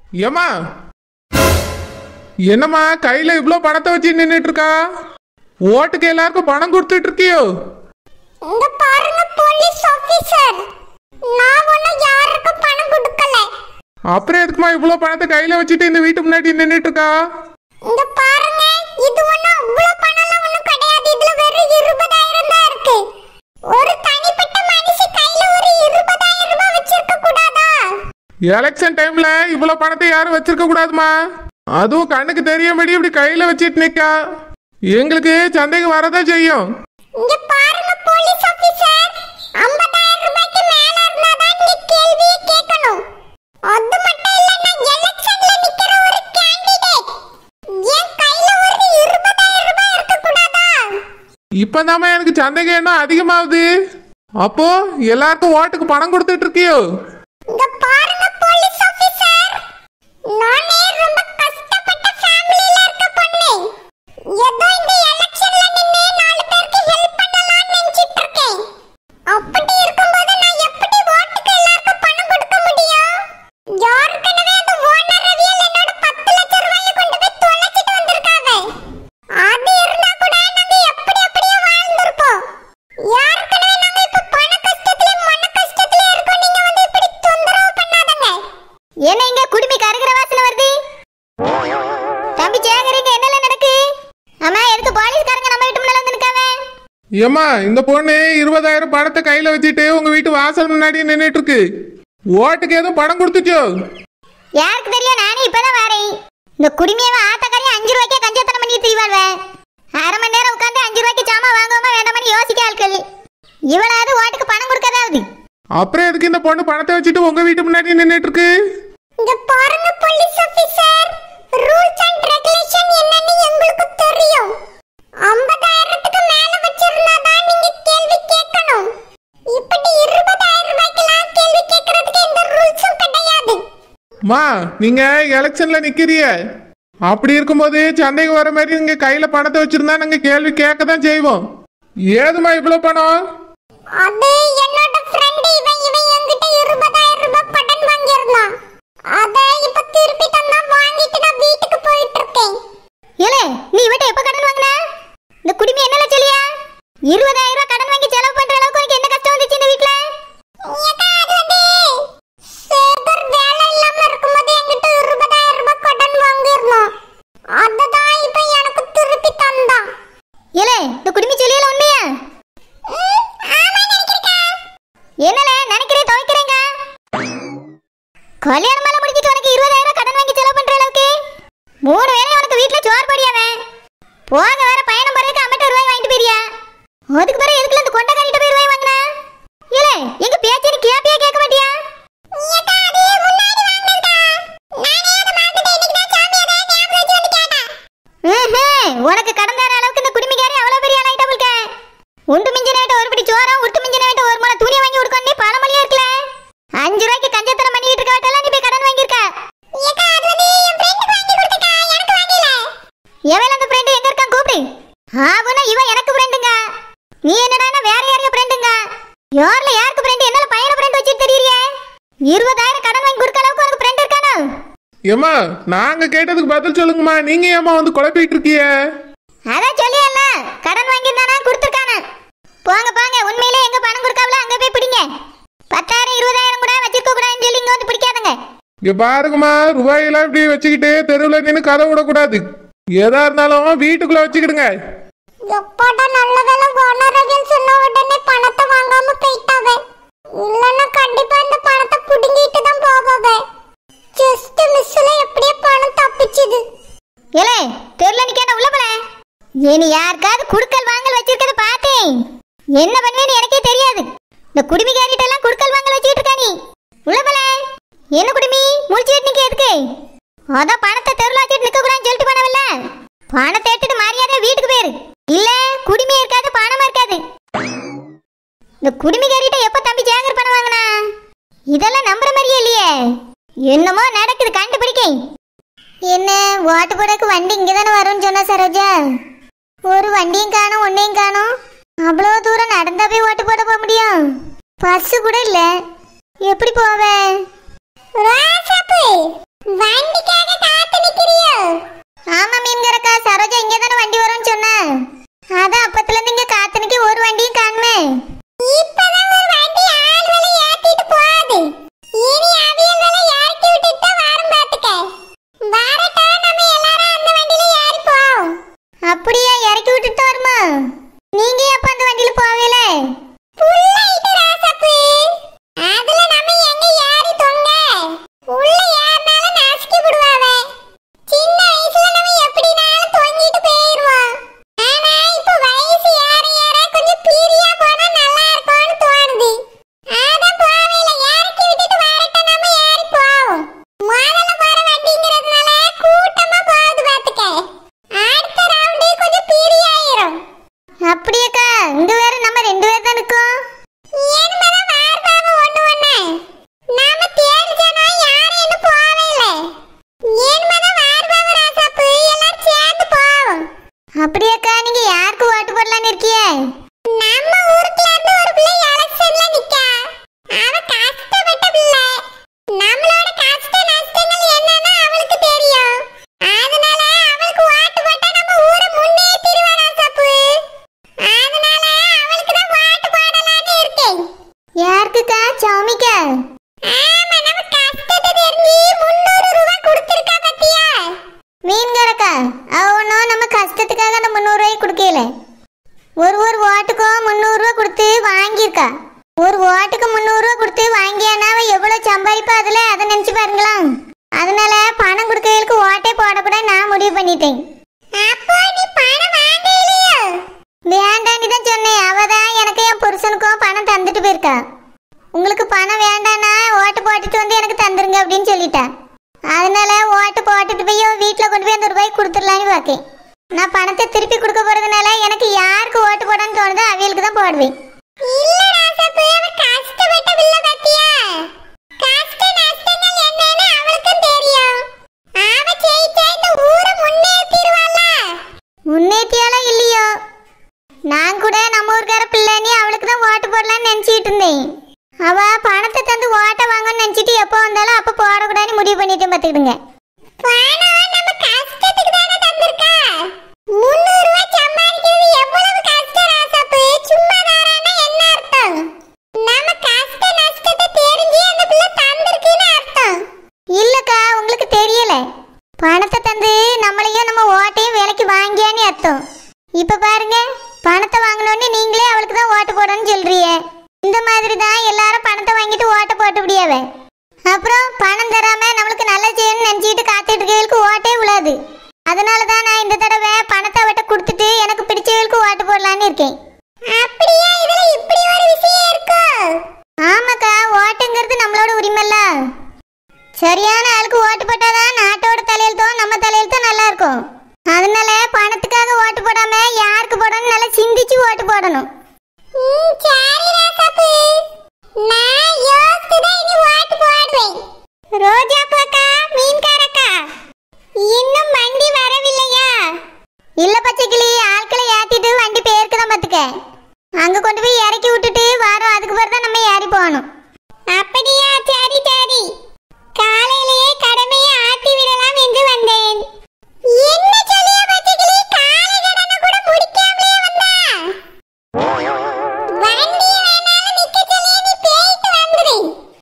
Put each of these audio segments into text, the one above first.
ஏமா என்னம்மா கையில இவ்ளோ பணத்தை வச்சு நின்னுட்டு இருக்கா ஓட்டுக்கு எல்லாருக்கும் பணம் கொடுத்துட்டு இருக்கியோ இங்க பாருங்க போலீஸ் ஆபீசர் நான் ஒண்ணும் யாருக்கும் பணம் கொடுக்கல அப்புறம் எதுக்குமா இவ்ளோ பணத்தை கையில வச்சுட்டு இந்த வீட்டு முன்னாடி நின்னுட்டு இருக்கா இங்க பாருங்க இது ஒண்ணும் அவ்வளவு பணம்லாம் ஒண்ணும் கிடையாது இதுல வெறும் இருபதாயிரம் தான் இருக்கு ஒரு தனிப்பட்ட மனுஷி கையில ஒரு இருபதாயிரம் ரூபாய் வச்சிருக்க கூடாதா எலெக்ஷன் டைம்ல இவ்வளவு பணத்தை யாரும் வச்சிருக்க கூடாதுமா அதுவும் கண்ணுக்கு தெரியும்படி இப்படி கையில வச்சிட்டு நிக்கா எங்களுக்கு சந்தேகம் வரதான் செய்யும் இங்க பாருங்க போலீஸ் ஆபீசர் 50000 ரூபாய்க்கு மேல இருந்தா தான் நீ கேள்வியே கேட்கணும் அது மட்டும் இல்ல நான் எலெக்ஷன்ல நிக்கிற ஒரு கேண்டிடேட் என் கையில ஒரு 20000 ரூபாய் இருக்க கூடாதா இப்பதாம்மா எனக்கு சந்தேகம் என்ன அதிகமாகுது அப்போ எல்லாருக்கும் ஓட்டுக்கு பணம் கொடுத்துட்டு இருக்கியோ இங்க பாருங்க போலீஸ் ஆபீசர் நானே ரொம்ப கஷ்டப்பட்ட ஃபேமிலில இருக்க பொண்ணு ஏதோ இந்த எலெக்ஷன்ல நின்னு நாலு பேருக்கு ஹெல்ப் பண்ணலாம்னு நினைச்சிட்டு இருக்கேன் அப்படி இருக்கும்போது நான் எப்படி ஓட்டுக்கு எல்லாருக்கும் பணம் கொடுக்க முடியும் யாருக்கனவே அந்த ஓனர் ரவியல் என்னோட பத்து லட்சம் ரூபாயை கொண்டு போய் தொலைச்சிட்டு வந்திருக்காங்க அது இருந்தா கூட நாங்க எப்படி அப்படியே வாழ்ந்திருப்போம் யாருக்கனவே நாங்க இப்ப பண கஷ்டத்துல மன கஷ்டத்துல இருக்கோம் நீங்க வந்து இப்படி தொந்தரவு பண்ணாதங்க என்ன இங்க குடுமி கருகிற வாசனை வருது தம்பி சேகரிங்க என்னல நடக்கு அம்மா எதுக்கு போலீஸ்காரங்க நம்ம வீட்டு முன்னால வந்து நிக்காவே ஏம்மா இந்த பொண்ணு இருபதாயிரம் பணத்தை கையில வச்சுட்டு உங்க வீட்டு வாசல் முன்னாடி நின்னுட்டு இருக்கு ஓட்டுக்கு எதுவும் பணம் கொடுத்துச்சோ யாருக்கு தெரியும் நானே இப்பதான் வரேன் இந்த குடுமியவ ஆத்தக்காரி அஞ்சு ரூபாய்க்கே கஞ்சத்தனம் பண்ணி தீவாள்வ அரை மணி நேரம் உட்காந்து அஞ்சு ரூபாய்க்கு ஜாமான் வாங்குவோமா வேண்டாமனு யோசிக்க ஆட்கள் இவளாவது ஓட்டுக்கு பணம் கொடுக்கறாவது அப்புறம் எதுக்கு இந்த பொண்ணு பணத்தை வச்சுட்டு உங்க வீட்டு முன்னாடி நின்னுட்டு இருக்கு இங்க பாருங்க police officer rules and regulation என்னன்னு எங்களுக்கு தெரியும் 50000க்கு மேல வச்சிருந்தா தான் நீங்க கேள்வி கேட்கணும் இப்படி 20000 ரூபாய்க்கெல்லாம் கேள்வி கேட்கறதுக்கு எந்த ரூல்ஸும் கிடையாது மா நீங்க எலெக்ஷன்ல நிக்கிறிய அப்படி இருக்கும்போது சந்தேகம் வர மாதிரி நீங்க கையில பணத்தை வச்சிருந்தா நாங்க கேள்வி கேட்க தான் செய்வோம் ஏதுமா இவ்வளவு பணம் அது என்னோட ஃப்ரெண்ட் இவன் இவன் என்கிட்ட 20000 ரூபாய் கடன் வாங்கியிருந்தான் அத இப்ப திருப்பி தந்தா வாங்கிட்டு நான் வீட்டுக்கு போயிட்டு இருக்கேன் ஏலே நீ இவட்ட எப்ப கடன் வாங்குன இந்த குடுமி என்னல சொல்லியா 20000 ரூபாய் கடன் வாங்கி செலவு பண்ற அளவுக்கு உனக்கு என்ன கஷ்டம் வந்துச்சு இந்த வீட்ல சேகர் வேலை இல்லாம இருக்கும்போது என்கிட்ட 20000 ரூபாய் கடன் வாங்கியிருந்தான் அததான் இப்ப எனக்கு திருப்பி தந்தான் ஏலே இந்த குடுமி சொல்லியல உண்மையா என்னல நினைக்கிறேன் துவைக்கிறேங்க கல்யாணம் மேல முடிஞ்சிட்டு உனக்கு இருபதாயிரம் கடன் வாங்கி செலவு பண்ற அளவுக்கு மூணு வேளை உனக்கு வீட்டுல சோறு போடியாவன் போக வேற பயணம் போறதுக்கு அம்மட்ட ரூபாய் வாங்கிட்டு போயிரியா அதுக்கு பிறகு எதுக்குல இந்த கொண்டக்காரிட்ட போய் ரூபாய் வாங்கினா இல்ல எங்க பேச்சு நீ கேப்பியா கேட்க மாட்டியா உனக்கு கடன் தர அளவுக்கு இந்த குடுமிக்காரி அவ்வளவு பெரிய ஆளாயிட்டா போல்க உண்டு மிஞ்சின வேட்ட ஒரு படி சோறம் உருட்டு மிஞ்சின வேட்ட ஒரு முளை துணி வாங்கி கொடுக்கணும் நீ பழமொழியா இருக்கல அஞ்சு ரூபாய்க்கு கஞ்சத்தனம் பண்ணிட்டு இருக்க வேட்டெல்லாம் நீ போய் கடன் வாங்கியிருக்க எவன் அந்த ஃப்ரெண்ட் எங்க இருக்கான் கூப்பிடு ஆவுனா இவன் எனக்கு ஃப்ரெண்டுங்க நீ என்னடானா வேற யாரையும் ஃப்ரெண்டுங்க யார்ல யாருக்கு ஃப்ரெண்ட் என்னால பையன ஃப்ரெண்ட் வச்சிட்டு தெரியறியே இருபதாயிரம் கடன் வாங்கி கொடுக்க அளவுக்கு உனக்கு ஃப்ரெண்ட் இருக்கானோ ஏம்மா நாங்க கேட்டதுக்கு பதில் சொல்லுங்கம்மா நீங்க ஏம்மா வந்து குழப்பிட்டு இருக்கிய அதான் சொல்லியல்ல கடன் வாங்கியிருந்தானா கொடுத்துருக்கானா போங்க போங்க உண்மையிலே எங்க பணம் கொடுக்காமல அங்க போய் பிடிங்க பத்தாயிரம் இருபதாயிரம் கூட வச்சிருக்க கூடாதுன்னு சொல்லி இங்க வந்து பிடிக்காதுங்க இங்க பாருங்கம்மா ரூபாயெல்லாம் இப்படி வச்சுக்கிட்டு தெருவில் நின்று கதை விடக்கூடாது எதா இருந்தாலும் வீட்டுக்குள்ள வச்சுக்கிடுங்க எப்பாடா நல்ல வேலை ஓனரகன் சொன்ன உடனே பணத்தை வாங்காம போயிட்டாவே இல்லன்னா கண்டிப்பா இந்த பணத்தை புடுங்கிட்டு தான் போவாவே ஜஸ்ட் மிஸ்ல எப்படியே பணம் தப்பிச்சுது ஏலே தெருல நிக்காத உள்ள போல இனி யாருக்காவது குடுக்கல் வாங்கல் வச்சிருக்கத பார்த்தேன் என்ன பண்ணுவேன்னு எனக்கே தெரியாது இந்த குடுமிக்காரிட்ட எல்லாம் குடுக்கல் வாங்கல் வச்சிட்டு இருக்கா நீ உள்ள போல என்ன குடுமி முழிச்சிட்டு நிக்க எதுக்கு அதான் பணத்தை தெருல வச்சிட்டு நிக்க கூடாதுன்னு சொல்லிட்டு போனவல்ல பணத்தை எடுத்துட்டு மரியாதை வீட்டுக்கு போயிரு இல்ல குடுமையா இருக்காது பணமா இருக்காது இந்த குடுமிக்காரிட்ட எப்ப தம்பி ஜாகர் பணம் வாங்கினா இதெல்லாம் நம்புற மாதிரியே இல்லையே என்னமோ நடக்குது கண்டுபிடிக்க என்ன ஓட்டு போடக்கு வண்டி இங்க தானே வரும்னு சொன்னா சரோஜா ஒரு வண்டியும் காணும் ஒன்னையும் காணும் அவ்வளோ தூரம் நடந்தா போய் ஓட்டு போட போக முடியும் பஸ் கூட இல்ல எப்படி போவேன் ராசாப்பு வண்டி இப்போ அதில் அதை நினச்சி பாருங்களா அதனால பணம் கொடுக்கறதுக்கு ஓட்டே போடக்கூடாது நான் முடிவு பண்ணிட்டேன் அப்போ நீ பணம் வாங்கலையோ வேண்டான்னு தான் சொன்னேன் அவ தான் எனக்கு என் புருஷனுக்கும் பணம் தந்துட்டு போயிருக்கா உங்களுக்கு பணம் வேண்டானா ஓட்டு போட்டுட்டு வந்து எனக்கு தந்துருங்க அப்படின்னு சொல்லிட்டா அதனால ஓட்டு போட்டுட்டு போய் வீட்டில் கொண்டு போய் அந்த ரூபாய் கொடுத்துடலான்னு பார்க்கேன் நான் பணத்தை திருப்பி கொடுக்க போறதுனால எனக்கு யாருக்கு ஓட்டு போடணும்னு தோணுதோ அவியலுக்கு தான் போடுவேன் இல்ல ராசப்பு அவ கஷ்டப்பட்ட பிள்ளை பத்தியா கஷ்ட நஷ்டங்கள் என்னன்னு அவளுக்கும் தெரியும் அவ ஜெயிச்சா இந்த ஊரை முன்னேற்றிடுவாள்ல முன்னேற்றியாலும் இல்லையோ நான் கூட நம்ம ஊர்க்கார பிள்ளைன்னு அவளுக்கு தான் ஓட்டு போடலாம்னு நினச்சிட்டு இருந்தேன் அவ பணத்தை தந்து ஓட்டை வாங்கன்னு நினச்சிட்டு எப்போ வந்தாலும் அப்போ போடக்கூடாதுன்னு முடிவு பண்ணிட்டேன் பார்த்துக்கிடுங்க பணம் நம்ம கஷ்டத்துக்கு தானே தந்திருக்கா முந்நூறு ரூபாய் சம்பாதிக்கிறது எவ்வளவு கஷ்டம் ராசப்பு சும்மா தாரான்னா என்ன அர்த்தம் நம்ம கஷ்ட நஷ்டத்தை தெரிஞ்சு அந்த பிள்ளை தந்திருக்குன்னு அர்த்தம் இல்லக்கா உங்களுக்கு தெரியல பணத்தை தந்து நம்மளையும் நம்ம ஓட்டையும் விலைக்கு வாங்கியான்னு அர்த்தம் இப்ப பாருங்க பணத்தை வாங்கினோடனே நீங்களே அவளுக்கு தான் ஓட்டு போடணும்னு சொல்றீங்க இந்த மாதிரி தான் எல்லாரும் பணத்தை வாங்கிட்டு ஓட்டை போட்டு முடியாவ அப்புறம் பணம் தராம நம்மளுக்கு நல்ல செய்யணும்னு நினைச்சிட்டு காத்துட்டு இருக்கவங்களுக்கு ஓட்டே விழாது அதனால தான் நான் இந்த தடவை பணத்தை அவட்ட கொடுத்துட்டு எனக்கு பிடிச்சவங்களுக்கு ஓட்டு போடலான்னு இருக்கேன் அப்படியே இதுல இப்படி ஒரு விஷயம் இருக்கு ஆமாக்கா ஓட்டுங்கிறது நம்மளோட உரிமைல்ல சரியான ஆளுக்கு ஓட்டு போட்டாதான் நாட்டோட தலையெழுத்தும் நம்ம தலையெழுத்தும் நல்லா இருக்கும் அதனால பணத்துக்காக ஓட்டு போடாம யாருக்கு போடணும் நல்லா சிந்திச்சு ஓட்டு போடணும் ம், சரி ராசப்பு நான் யோசித்து தான் இனி ஓட்டு போடுவேன் ரோஜா அக்கா மீன்காரக்கா இன்னும் வண்டி வரவில்லையா இல்ல பச்சைக்கிளி ஆட்களை ஏத்திட்டு வண்டி பேருக்குதான் பாத்துக்க அங்க கொண்டு போய் இறக்கி விட்டுட்டு வரோம் அதுக்கு பிறகு தான் நம்ம ஏறி போகணும் அப்படியா சரி சரி காலையிலேயே கடமையை ஆட்டி விடலாம் என்று வந்தேன் என்ன சொல்லிய பச்சைக்கிளி காலை கடனை கூட முடிக்காமலே வந்தா வண்டி வேணாலும் நிக்க சொல்லிய நீ போயிட்டு வந்துடு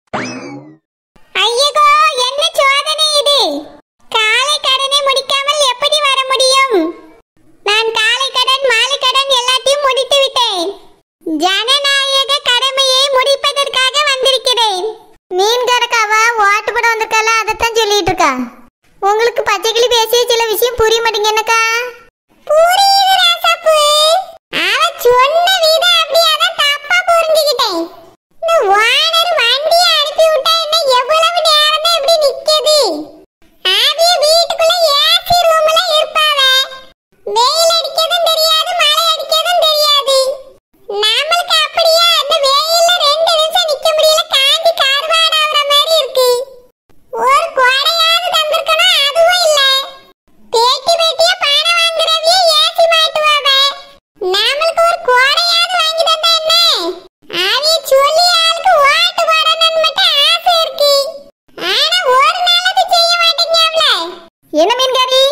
ஐயகோ என்ன சோதனை இது காலை கடனை முடிக்காமல் எப்படி வர முடியும் நான் காலை கடன் மாலை கடன் எல்லாத்தையும் முடித்து விட்டேன் ஜனநாயக கடமையை முடிப்பதற்காக வந்திருக்கிறேன் மீன்காரக்காவா ஓட்டு போட வந்திருக்கால அதைத்தான் சொல்லிட்டு இருக்கா உங்களுக்கு பச்சைக்கிளி பேசிய சில விஷயம் புரிய மாட்டேங்கன்னக்கா புரியுது ராசப்பு அவ சொன்ன விதம் அப்படியே தான் தப்பா புரிஞ்சுக்கிட்டேன் இந்த வானர் வண்டியை அனுப்பி விட்டா என்ன எவ்வளவு நேரம் தான் இப்படி நிக்குது ஆவிய வீட்டுக்குள்ள ஏசி ரூம்ல இருப்பாவ வெயில் அடிக்கதும் தெரியாது மழை அடிக்கதும் தெரியாது நம்மளுக்கு அப்படியே அந்த வெயில்ல ரெண்டு நிமிஷம் நிக்க முடியல காந்தி கருவாடாகிற மாதிரி இருக்கு ஒரு கோடையாவது தந்திருக்கணும் அதுவும் இல்ல பேட்டி பேட்டியா பணம் வாங்குறவிய ஏசி மாட்டுவாவ நம்மளுக்கு ஒரு கோடையாவது வாங்கி தந்தா என்ன அவிய சொல்லி ஆளுக்கு ஓட்டு போடணும்னு மட்டும் ஆசை இருக்கு ஆனா ஒரு நாளாவது செய்ய மாட்டேங்காவல என்ன மீன்காரி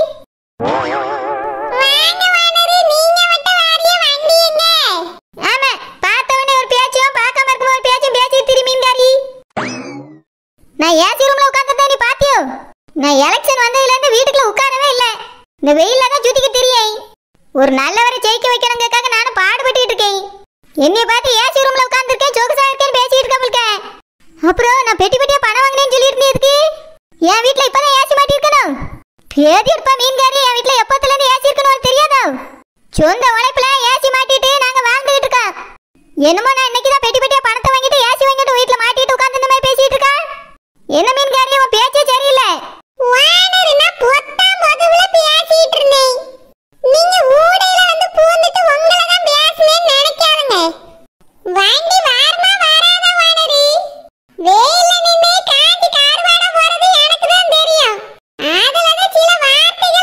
வாங்க வானரு நீங்க மட்டும் வாரிய வண்டி எங்க ஆமா பார்த்தவனே ஒரு பேச்சும் பார்க்காம இருக்கும் ஒரு பேச்சும் பேசி திரு மீன்காரி நான் ஏசி ரூம்ல உட்கார்ந்துருந்தேன் நீ பாத்தியோ நான் எலெக்ஷன் வந்ததுல இருந்து வீட்டுக்குள்ள உட்காரவே இல்ல இந்த வெயில்ல தான் சுத்திக்கு திரியேன் ஒரு நல்லவரை ஜெயிக்க வைக்கணுங்கிறதுக்காக நானும் பாடுபட்டுட்டு இருக்கேன் என்னைய பார்த்து ஏசி ரூம்ல உட்கார்ந்துருக்கேன் ஜோகசா இருக்கேன்னு பேசிட்டு இருக்க அப்புறம் நான் பெட்டி பெட்டியா பணம் வாங்கினேன்னு சொல்லியிருந்தேன் இதுக்கு என் வீட்ல இப்பதான் ஏசி மாட்டிருக்கணும் பேதி இருப்பா மீன்காரி என் வீட்ல எப்பத்துல இருந்து ஏசி இருக்குன்னு உனக்கு தெரியாதா சொந்த உழைப்புல ஏசி மாட்டிட்டு நாங்க வாழ்ந்துகிட்டு இருக்கோம் என்னமோ நான் இன்னைக்கு தான் பெட்டி பெட்டியா பணத்தை வாங்கிட்டு ஏசி வாங்கிட்டு வீட்ல மாட்டிட்டு உட்கார்ந்து இந்த மாதிரி பேசிட்டு இருக்கா என்ன மீன்காரி உன் பேச்சே சரியில்லை வானரு நான் பொத்தாம் பொதுவுல பேசிட்டு இருந்தேன் நீங்க ஊடையில வந்து பூந்துட்டு உங்களை தான் பேசுனேன்னு நினைக்காதுங்க வண்டி வாரமா வராத வானரு வெயில்ல நின்னு காந்தி கார்வாட போறது எனக்கு தான் தெரியும் அதுல தான் சில வார்த்தைகள்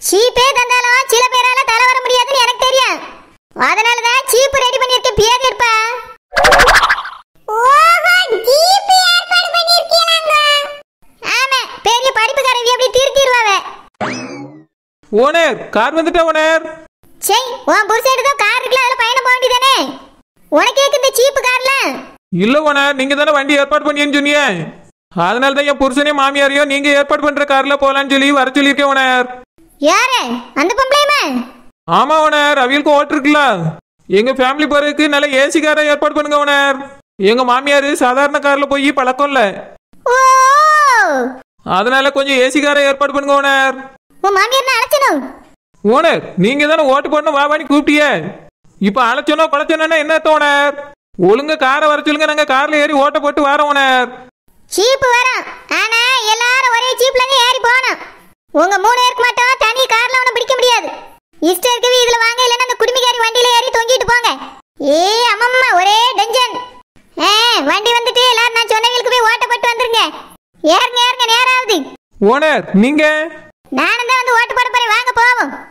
சீப்பே தந்தாலும் சில பேரால தலை வர முடியாதுன்னு எனக்கு தெரியும் அதனால தான் சீப்பு ரெடி பண்ணியிருக்கேன் பேர் இருப்பா ஓஹோ ஜீப் ஏற்பாடு பண்ணிருக்கீங்களாங்க ஆமா பெரிய படிப்புக்காரங்க எப்படி திருத்திடுவாவே ஓனர் கார் வந்துட்டா ஓனர் சரி உன் புருஷன் தான் கார் இருக்குல்ல அதில் பயணம் போக வேண்டியதானே உனக்கு எதுக்கு இந்த சீப்பு கார்ல இல்ல ஓனர் நீங்க தானே வண்டி ஏற்பாடு பண்ணியேன்னு சொன்னீங்க அதனால தான் என் புருஷனையும் மாமியாரையும் நீங்க ஏற்பாடு பண்ற கார்ல போலான்னு சொல்லி வர சொல்லியிருக்கேன் ஓனர் யாரு அந்த பொம்பளையுமா ஆமா ஓனர் அவியலுக்கு ஓட்டு இருக்குல்ல எங்க ஃபேமிலி போறதுக்கு நல்ல ஏசி காரை ஏற்பாடு பண்ணுங்க ஓனர் எங்க மாமியார் சாதாரண கார்ல போய் பழக்கம் இல்ல ஓ அதனால கொஞ்சம் ஏசி காரை ஏற்பாடு பண்ணுங்க ஓனர் உன் மாமியார் அழைச்சணும் ஓனர் நீங்க தானே ஓட்டு போடணும் வாவான்னு கூப்பிட்டியே இப்ப அழைச்சோனோ பழச்சோன்னா என்ன அர்த்தம் ஓனர் ஒழுங்கா காரை வர சொல்லுங்க நாங்க கார்ல ஏறி ஓட்ட போட்டு வரோம் ஓனர் சீப்பு வரும் ஆனா எல்லாரும் ஒரே ஜீப்ல தான் ஏறி போகணும் உங்க மூணு பேருக்கு மட்டும் தனி கார்ல அவனை பிடிக்க முடியாது இஷ்டம் இருக்கவே இதுல வாங்க இல்லைன்னா அந்த குடுமிக்காரி வண்டியில ஏறி தொங்கிட்டு போங்க ஏ அம்மம்மா ஒரே டென்ஷன் ஏ வண்டி வந்துட்டு எல்லாரும் நான் சொன்னவங்களுக்கு போய் ஓட்டப்பட்டு வந்துருங்க ஏறுங்க ஏறுங்க நேரம் ஆகுது ஓனர் நீங்க நானும் தான் வந்து ஓட்டு போட போறேன் வாங்க போவோம்